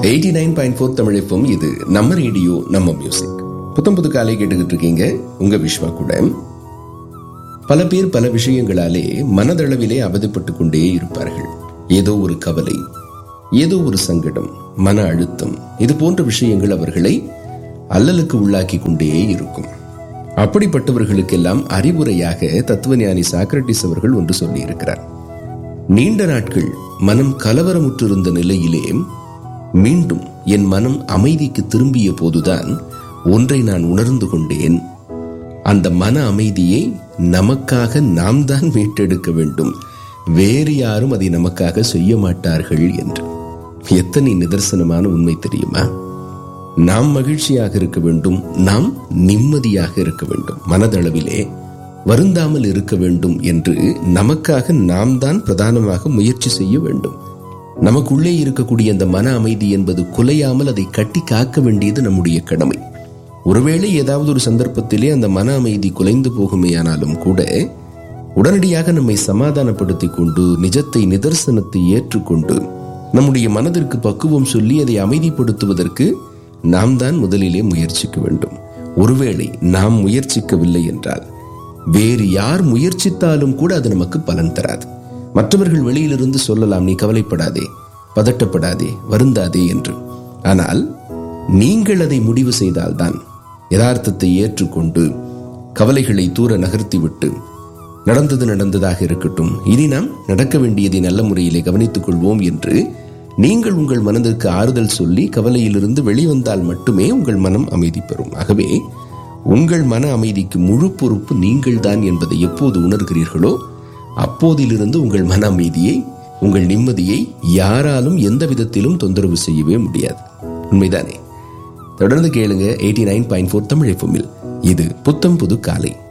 eighty nine point four தமிழப்பம் இது நம்ம ரேடியோ நம்ம மியூசிக் புத்தம் புது காலை கேட்டுக்கிட்டு இருக்கீங்க உங்க விஸ்வா கூட பல பேர் பல விஷயங்களாலே மனதளவிலே அவதிப்பட்டு கொண்டே இருப்பார்கள் ஏதோ ஒரு கவலை ஏதோ ஒரு சங்கடம் மன அழுத்தம் இது போன்ற விஷயங்கள் அவர்களை அல்லலுக்கு உள்ளாக்கி கொண்டே இருக்கும் அப்படிப்பட்டவர்களுக்கெல்லாம் அறிவுரையாக தத்துவஞானி சாக்ரட்டிஸ் அவர்கள் ஒன்று சொல்லி இருக்கிறார் நீண்ட நாட்கள் மனம் கலவரமுற்றிருந்த நிலையிலே மீண்டும் என் மனம் அமைதிக்கு திரும்பிய போதுதான் ஒன்றை நான் உணர்ந்து கொண்டேன் அந்த மன அமைதியை நமக்காக நாம் தான் மீட்டெடுக்க வேண்டும் வேறு யாரும் அதை நமக்காக செய்ய மாட்டார்கள் என்று எத்தனை நிதர்சனமான உண்மை தெரியுமா நாம் மகிழ்ச்சியாக இருக்க வேண்டும் நாம் நிம்மதியாக இருக்க வேண்டும் மனதளவிலே வருந்தாமல் இருக்க வேண்டும் என்று நமக்காக நாம் தான் பிரதானமாக முயற்சி செய்ய வேண்டும் நமக்குள்ளே இருக்கக்கூடிய அந்த மன அமைதி என்பது குலையாமல் அதை கட்டி காக்க வேண்டியது நம்முடைய கடமை ஒருவேளை ஏதாவது ஒரு சந்தர்ப்பத்திலே அந்த மன அமைதி குலைந்து போகுமேயானாலும் கூட உடனடியாக நம்மை சமாதானப்படுத்திக் கொண்டு நிஜத்தை நிதர்சனத்தை ஏற்றுக்கொண்டு நம்முடைய மனதிற்கு பக்குவம் சொல்லி அதை அமைதிப்படுத்துவதற்கு நாம் தான் முதலிலே முயற்சிக்க வேண்டும் ஒருவேளை நாம் முயற்சிக்கவில்லை என்றால் வேறு யார் முயற்சித்தாலும் கூட அது நமக்கு பலன் தராது மற்றவர்கள் வெளியிலிருந்து சொல்லலாம் நீ கவலைப்படாதே பதட்டப்படாதே வருந்தாதே என்று ஆனால் நீங்கள் அதை முடிவு செய்தால்தான் யதார்த்தத்தை ஏற்றுக்கொண்டு கவலைகளை தூர நகர்த்திவிட்டு நடந்தது நடந்ததாக இருக்கட்டும் இனி நாம் நடக்க வேண்டியதை நல்ல முறையிலே கவனித்துக் கொள்வோம் என்று நீங்கள் உங்கள் மனதிற்கு ஆறுதல் சொல்லி கவலையிலிருந்து வெளிவந்தால் மட்டுமே உங்கள் மனம் அமைதி பெறும் ஆகவே உங்கள் மன அமைதிக்கு முழு பொறுப்பு நீங்கள்தான் என்பதை எப்போது உணர்கிறீர்களோ அப்போதிலிருந்து உங்கள் மன அமைதியை உங்கள் நிம்மதியை யாராலும் எந்த விதத்திலும் தொந்தரவு செய்யவே முடியாது உண்மைதானே தொடர்ந்து கேளுங்க eighty nine point four Tamil இது புத்தம் புது காலை